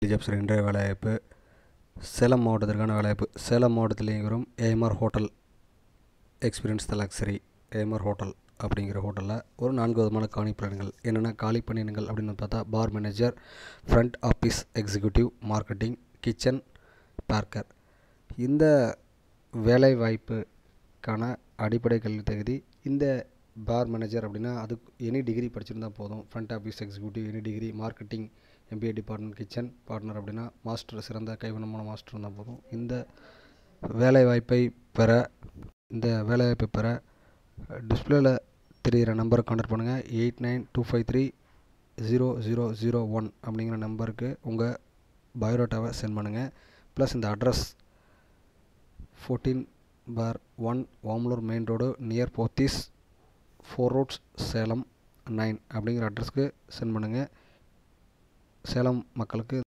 jobs இன்றைய வேலைவாய்ப்பு சேலம் மாவட்டத்திற்கான வேலைவாய்ப்பு சேலம் மாவட்டத்தில் இயங்கி வரும் AMR hotel experience the luxury AMR hotel அப்படிங்கிற ஹோட்டலில் ஒரு நான்கு விதமான காலி பணியிடங்கள் என்னென்ன காலி பணியிடங்கள் அப்படின்னு பார்த்தா bar manager front office executive marketing kitchen partner இந்த வேலை வாய்ப்புக்கான அடிப்படை கல்வி தகுதி இந்த பார் மேனேஜர் அப்படின்னா அது எனி டிகிரி படிச்சிருந்தா போதும் front office executive any degree marketing MBA department kitchen partner அப்படின்னா மாஸ்டர் சிறந்த கைவண்ணமான மாஸ்டர் இருந்தால் போதும் இந்த வேலை வாய்ப்பை பெற இந்த வேலை வாய்ப்பை பெற டிஸ்பிளேல தெரிகிற நம்பரை கான்டாக்ட் பண்ணுங்கள் eight nine two five three zero zero zero one அப்படிங்கிற நம்பருக்கு உங்கள் பயோடேட்டாவை சென்ட் பண்ணுங்கள் ப்ளஸ் இந்த address fourteen bar one Omalur main road near Pothys four roads Salem nine அப்படிங்கிற அட்ரஸ்க்கு சென்ட் பண்ணுங்கள் சேலம் மக்களுக்கு